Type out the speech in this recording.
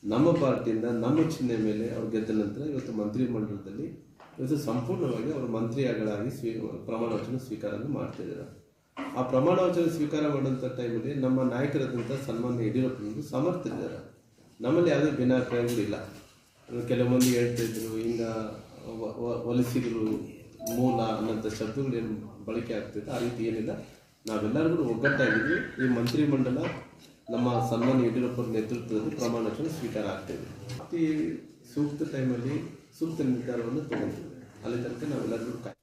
ನಮ್ಮ ಪಾರ್ಟಿಯಿಂದ ನಮ್ಮ ಚಿಹ್ನೆ ಮೇಲೆ ಅವ್ರು ಗೆದ್ದ ನಂತರ ಇವತ್ತು ಮಂತ್ರಿಮಂಡಲದಲ್ಲಿ ಇವತ್ತು ಸಂಪೂರ್ಣವಾಗಿ ಅವರು ಮಂತ್ರಿಗಳಾಗಿ ಸ್ವೀ ಪ್ರಮಾಣ ವಚನ ಸ್ವೀಕಾರ ಮಾಡ್ತಿದ್ದಾರೆ ಆ ಪ್ರಮಾಣ ವಚನ ಸ್ವೀಕಾರ ಮಾಡುವಂಥ ಟೈಮಲ್ಲಿ ನಮ್ಮ ನಾಯಕರಾದಂಥ ಸನ್ಮಾನ್ಯ ಯಡಿಯೂರಪ್ಪನವರು ಸಮರ್ಥರಿದ್ದಾರೆ ನಮ್ಮಲ್ಲಿ ಯಾವುದೇ ಭಿನ್ನಾಭಿಪ್ರಾಯಗಳಿಲ್ಲ ಕೆಲವು ಮಂದಿ ಹೇಳ್ತಾ ಇದ್ರು ಹಿಂಗ ವ- ವ- ವಲಸಿಗರು ಮೂಲ ಅನ್ನೋಂಥ ಶಬ್ದಗಳು ಏನು ಬಳಕೆ ಆಗ್ತಿದೆ ಆ ರೀತಿ ಏನಿಲ್ಲ ನಾವೆಲ್ಲರೂ ಕೂಡ ಒಗ್ಗಟ್ಟಾಗಿದ್ವಿ ಈ ಮಂತ್ರಿಮಂಡಲ ನಮ್ಮ ಸನ್ಮಾನ್ಯ ಯಡಿಯೂರಪ್ಪರ ನೇತೃತ್ವದಲ್ಲಿ ಪ್ರಮಾಣ ವಚನ ಸ್ವೀಕಾರ ಆಗ್ತಿದೆ ಅತಿ ಸೂಕ್ತ ಟೈಮಲ್ಲಿ ಸೂಕ್ತ ನಿರ್ಧಾರವನ್ನು ತಗೊಂತೀವಿ ಅಲ್ಲಿ ತನಕ ನಾವೆಲ್ಲರೂ ಕಾಯ್